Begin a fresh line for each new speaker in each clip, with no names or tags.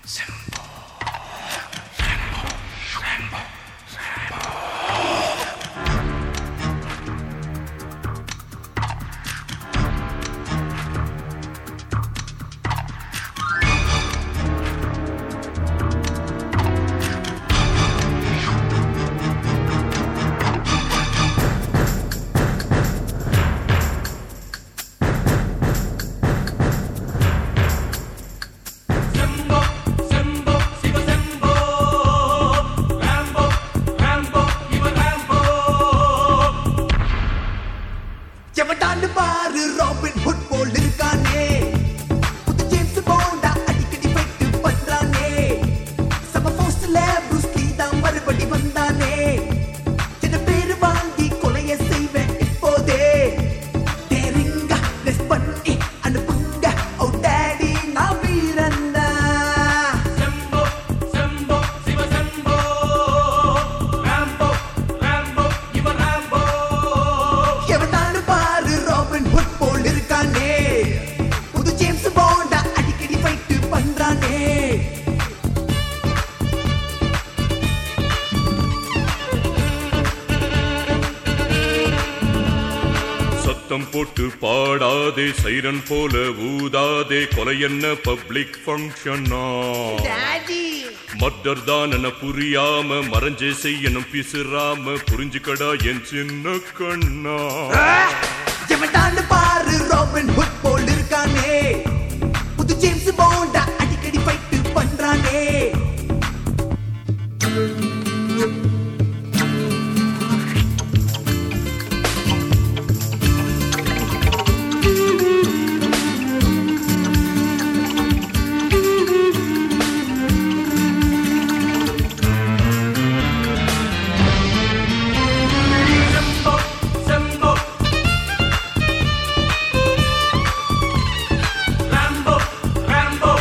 Sembo, Sembo, Siva Sembo. Rambo, Rambo, இவன் Rambo.
எவட்டாண்டு பாரு robin hood போல் இருக்கானே புது ஜேம்ஸ் போண்டா அடிக்கடி ஃபைட் பண்றானே சம போஸ்ட்ல ப்ரூஸ் லீ தான் மறுபடி வந்தானே சின்ன பேரு வாங்கி கொலைய செய்வேன் இப்போதே டேரிங்க லெஸ் பண்ணி அனுப்புங்க ஓ டேடி நான் வீரன்னா
Sembo, Sembo, Siva Sembo. Rambo, Rambo, இவன் Rambo.
எவட்டாண்டு பாரு ராபின் ஹுட் போல் இருக்கானே புது ஜேம்ஸ் போண்டா அடிக்கடி ஃபைட் பண்றானே
சத்தம் போட்டு பாடாதே சைரன் போல ஊதாதே கொலை என்ன பப்ளிக் ஃபங்க்ஷனா
டாடி
மர்டர் தான் என புரியாம மறைஞ்சே செய்யணும் பிசுறாம புரிஞ்சுக்கடா என் சின்ன கண்ணா
எவன்டான்னு பாரு ராபின் ஹுட் போல் இருக்கானே புது ஜேம்ஸ் போண்டா அடிக்கடி ஃபைட் பண்றானே
Sembo, Sembo. Rambo, Rambo.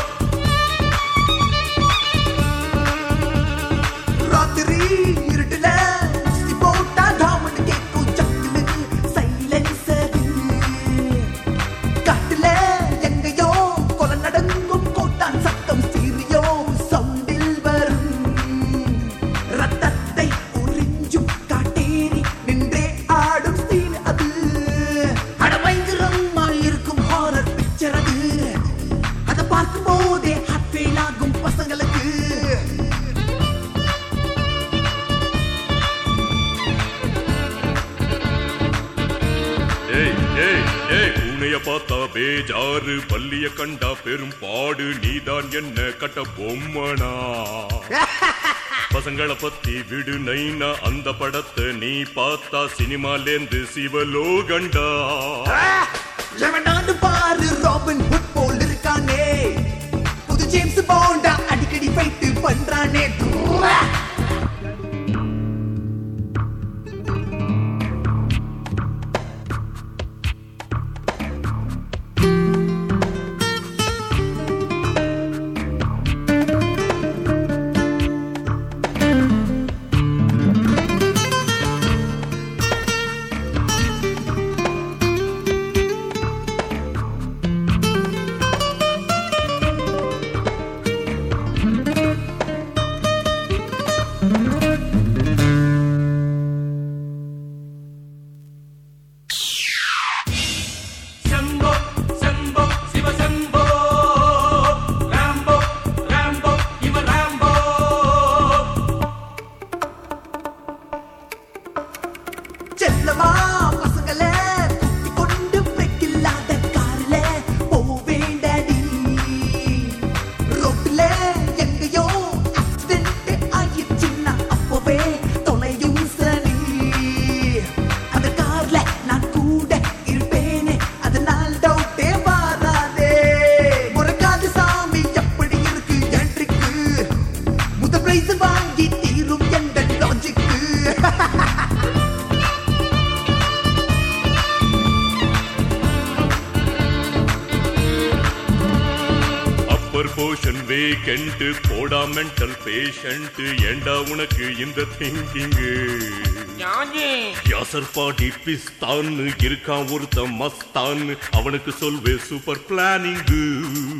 ராத்திரி இருட்டுல ஊசி போட்டா டாமன் கேட்கும் சக்குனு சைலன்சர் காட்டுல எங்கேயோ கொலை நடங்கும் கோட்டான் சத்தம் சீரியோ சவுண்டில் வரும் ரத்தத்தை உறிஞ்சும் காட்டேரி நின்றே ஆடும் சீன் அது அடபயங்கரமாயிருக்கும் ஹாரர் பிக்சர் அது அதை பார்க்கும் போதே ஹார்ட் ஃபெயில் ஆகும் பசங்களுக்கு
ஏய் ஏய் ஏய் பூனைய பார்த்தா பேஜாரு பள்ளிய கண்டா பெரும் பாடு நீதான் என்ன கட்ட பொம்மனா பசங்கள பத்தி விடு நைனா அந்த படத்தை நீ பார்த்தா சினிமாலேந்து சிவலோகண்டா
எவனாண்டு பாரு ராபின் ஹுட் போல் இருக்கானே புது ஜேம்ஸ் பாண்டா அடிக்கடி ஃபைட் பண்றானே
Sembo, Sembo, Siva Sembo. Rambo, Rambo, இவன் Rambo.
செல்லமா பசங்கள குத்தி கொண்டு பிரேக் இல்லாத கார்ல போவேண்டடி ரோட்ல எங்கேயோ ஆக்சிடென்ட் ஆயிடுச்சுன்னா அப்பவே தொலையும் சரி அந்த கார்ல நான் கூட இருப்பேனே அதனால் டவுட்டே வராதே முறக்காது சாமி எப்படி இருக்கு என்றுக்கு முத பிரைஸ் வாங்கி தீரும் என்ற லாஜிக்கு
அப்பர் போர்ஷன் வேகண்ட் போடா மென்டல் பேஷண்ட் ஏண்டா உனக்கு இந்த திங்கிங்கு யாசர் பாடி பிஸ்தான் இருக்கான் ஒருத்தன் மஸ்தான் அவனுக்கு சொல்வே சூப்பர் பிளானிங்